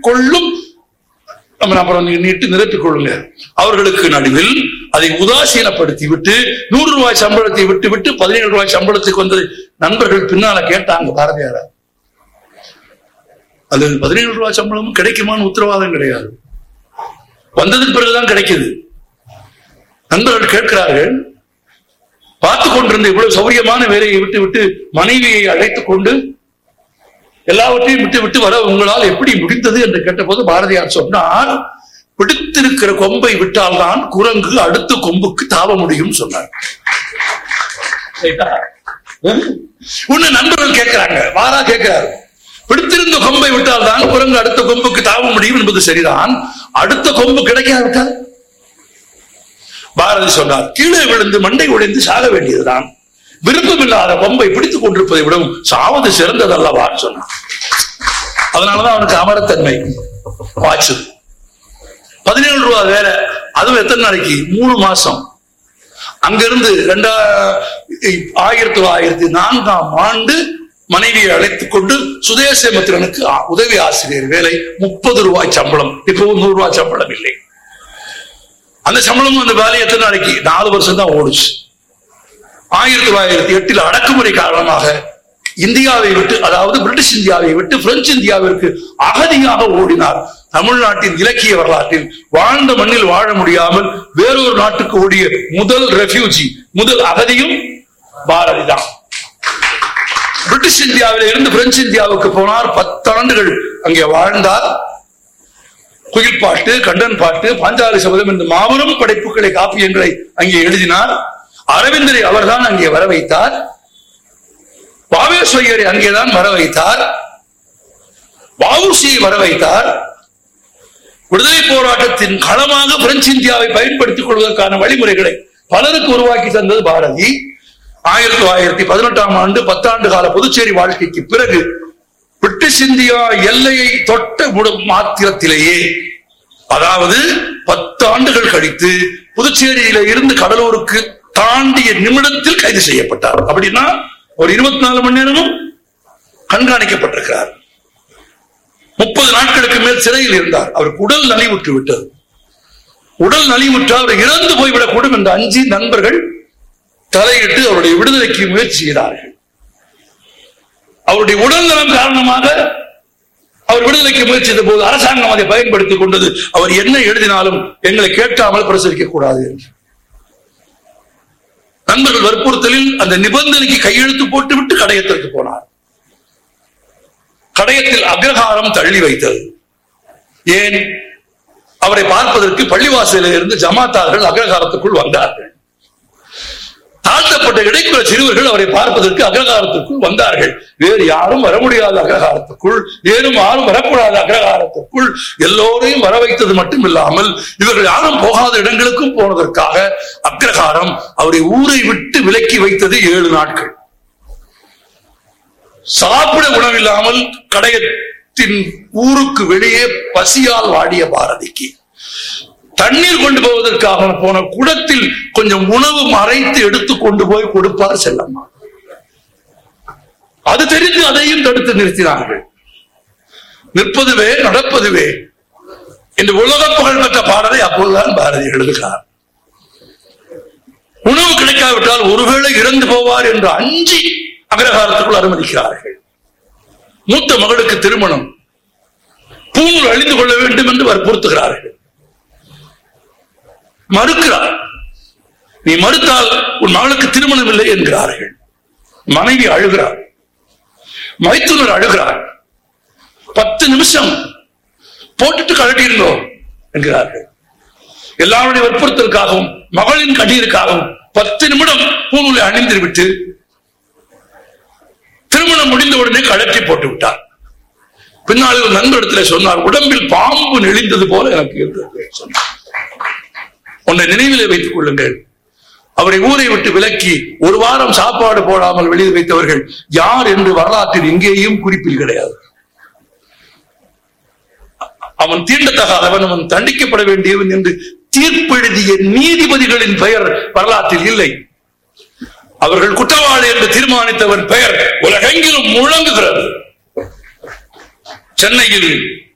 கொள்ளும் நம்ம அப்புறம் நீ நீட்டு நிரப்பிக் கொள்ளுங்க அவர்களுக்கு நடுவில் அதை உதாசீனப்படுத்தி விட்டு நூறு ரூபாய் சம்பளத்தை விட்டு விட்டு பதினேழு ரூபாய் சம்பளத்துக்கு வந்தது நண்பர்கள் பின்னால கேட்டாங்க பாரதியார அது பதினேழு ரூபாய் சம்பளமும் கிடைக்குமான்னு உத்தரவாதம் கிடையாது வந்ததுக்கு பிறகுதான் கிடைக்குது நண்பர்கள் கேட்கிறார்கள் பார்த்து கொண்டிருந்த இவ்வளவு சௌரியமான வேலையை விட்டு விட்டு மனைவியை அழைத்துக் கொண்டு எல்லாவற்றையும் விட்டு விட்டு வர உங்களால் எப்படி முடிந்தது என்று கேட்டபோது பாரதியார் சொன்னார் பிடித்திருக்கிற கொம்பை விட்டால்தான் குரங்கு அடுத்த கொம்புக்கு தாவ முடியும் சொன்னார் ரைட்டா? உன்னை நண்பர்கள் கேட்கிறாங்க வாரா கேட்கிறாரு பிடித்திருந்த கொம்பை விட்டால் தான் குரங்கு அடுத்த கொம்புக்கு தாவ முடியும் என்பது சரிதான் அடுத்த கொம்பு கிடைக்காவிட்டால் பாரதி சொன்னார் கீழே விழுந்து மண்டை உடைந்து சாக வேண்டியதுதான் விருப்பமில்லாத கொம்பை பிடித்துக் கொண்டிருப்பதை விடவும் சாவது சிறந்ததல்லவா சொன்னார் அதனாலதான் அவனுக்கு அமரத்தன்மை வாய்ச்சது பதினேழு ரூபா வேலை அதுவும் எத்தனை நாளைக்கு மூணு மாசம் அங்கிருந்து ரெண்டா ஆயிரத்தி தொள்ளாயிரத்தி நான்காம் ஆண்டு மனைவியை அழைத்துக் கொண்டு சுதேசமித்திரனுக்கு ஆ- உதவி ஆசிரியர் வேலை முப்பது ரூபாய் சம்பளம் இப்பவும் நூறு ரூபாய் சம்பளம் இல்லை அந்த சம்பளமும் அந்த வேலை எத்தனை நாளைக்கு நாலு வருஷம் தான் ஓடுச்சு ஆயிரத்தி தொள்ளாயிரத்தி எட்டில் அடக்குமுறை காரணமாக இந்தியாவை விட்டு அதாவது பிரிட்டிஷ் இந்தியாவை விட்டு பிரெஞ்சு இந்தியாவிற்கு அகதியாக ஓடினார் தமிழ்நாட்டின் இலக்கிய வரலாற்றில் வாழ்ந்த மண்ணில் வாழ முடியாமல் வேறொரு நாட்டுக்கு ஓடிய முதல் ரெஃப்யூஜி முதல் அகதியும் பாரதி தான் பிரிட்டிஷ் இந்தியாவில் இருந்து பிரெஞ்சு இந்தியாவுக்கு போனார் பத்தாண்டுகள் அங்கே வாழ்ந்தார் குயில் பாட்டு கண்டன் பாட்டு பாஞ்சாலி சபதம் என்ற மாபெரும் படைப்புகளை காப்பியங்களை அங்கே எழுதினார் அரவிந்தரை அவர்தான் அங்கே வர வைத்தார் பாவேஸ்வரியரை அங்கேதான் வர வைத்தார் வவுசியை வர வைத்தார் விடுதலை போராட்டத்தின் களமாக பிரெஞ்சு இந்தியாவை பயன்படுத்திக் கொள்வதற்கான வழிமுறைகளை பலருக்கு உருவாக்கி தந்தது பாரதி ஆயிரத்தி தொள்ளாயிரத்தி பதினெட்டாம் ஆண்டு பத்தாண்டு கால புதுச்சேரி வாழ்க்கைக்கு பிறகு பிரிட்டிஷ் இந்தியா எல்லையை தொட்ட முட- மாத்திரத்திலேயே அதாவது பத்து ஆண்டுகள் கழித்து புதுச்சேரியில இருந்து கடலூருக்கு தாண்டிய நிமிடத்தில் கைது செய்யப்பட்டார் அப்படின்னா ஒரு இருபத்தி நாலு மணி நேரமும் கண்காணிக்கப்பட்டிருக்கிறார் முப்பது நாட்களுக்கு மேல் சிறையில் இருந்தார் அவருக்கு உடல் நலிவுற்று விட்டது உடல் நலிவுற்று அவர் இறந்து போய்விடக்கூடும் என்று அஞ்சு நண்பர்கள் தலையிட்டு அவருடைய விடுதலைக்கு முயற்சி செய்தார்கள் அவருடைய உடல் நலம் காரணமாக அவர் விடுதலைக்கு முயற்சி செய்த போது அரசாங்கம் அதை பயன்படுத்திக் கொண்டது அவர் என்ன எழுதினாலும் எங்களை கேட்காமல் பிரசரிக்க கூடாது என்று நண்பர்கள் வற்புறுத்தலில் அந்த நிபந்தனைக்கு கையெழுத்து போட்டுவிட்டு கடையத்திற்கு போனார் கடையத்தில் அக்ரஹாரம் தள்ளி வைத்தது ஏன் அவரை பார்ப்பதற்கு பள்ளிவாசலில் இருந்து ஜமாத்தார்கள் அக்ரஹாரத்துக்குள் வந்தார்கள் தாழ்த்தப்பட்ட இடைக்குற சிறுவர்கள் அவரை பார்ப்பதற்கு அக்ரஹாரத்துக்குள் வந்தார்கள் வேறு யாரும் வர முடியாத அக்ரஹாரத்துக்குள் வேறும் யாரும் வரக்கூடாத அக்ரஹாரத்துக்குள் எல்லோரையும் வர வைத்தது மட்டும் இல்லாமல் இவர்கள் யாரும் போகாத இடங்களுக்கும் போனதற்காக அக்ரஹாரம் அவரை ஊரை விட்டு விலக்கி வைத்தது ஏழு நாட்கள் சாப்பிட உணவில்லாமல் கடையத்தின் ஊருக்கு வெளியே பசியால் வாடிய பாரதிக்கு தண்ணீர் கொண்டு போவதற்காக போன குடத்தில் கொஞ்சம் உணவு மறைத்து எடுத்து கொண்டு போய் கொடுப்பார் செல்லம்மா அது தெரிந்து அதையும் தடுத்து நிறுத்தினார்கள் நிற்பதுவே நடப்பதுவே இந்த உலக புகழ்பெற்ற பாடலை அப்போதுதான் பாரதி எழுதுகிறார் உணவு கிடைக்காவிட்டால் ஒருவேளை இறந்து போவார் என்று அஞ்சி அக்ரஹாரத்துக்குள் அனுமதிக்கிறார்கள் மூத்த மகளுக்கு திருமணம் பூணூல் அழிந்து கொள்ள வேண்டும் என்று வற்புறுத்துகிறார்கள் மறுக்கிறார் நீ மறுத்தால் உன் மகளுக்கு திருமணம் இல்லை என்கிறார்கள் மனைவி அழுகிறார் மைத்துனர் அழுகிறார் பத்து நிமிஷம் போட்டுட்டு கழட்டியிருந்தோம் என்கிறார்கள் எல்லாருடைய வற்புறுத்தலுக்காகவும் மகளின் கண்ணீருக்காகவும் பத்து நிமிடம் பூநூலை அணிந்து விட்டு திருமணம் முடிந்த உடனே கழட்டி போட்டு விட்டார் பின்னால் ஒரு நண்பரிடத்துல சொன்னார் உடம்பில் பாம்பு நெளிந்தது போல எனக்கு இருந்தது சொன்னார் உன்னை நினைவிலே வைத்துக் கொள்ளுங்கள் அவரை ஊரை விட்டு விலக்கி ஒரு வாரம் சாப்பாடு போடாமல் வெளியே வைத்தவர்கள் யார் என்று வரலாற்றில் எங்கேயும் குறிப்பில் கிடையாது அவன் தீண்டத்தகாதவன் அவன் தண்டிக்கப்பட வேண்டியவன் என்று தீர்ப்பெழுதிய நீதிபதிகளின் பெயர் வரலாற்றில் இல்லை அவர்கள் குற்றவாளி என்று தீர்மானித்தவன் பெயர் உலகெங்கிலும் முழங்குகிறது சென்னையில்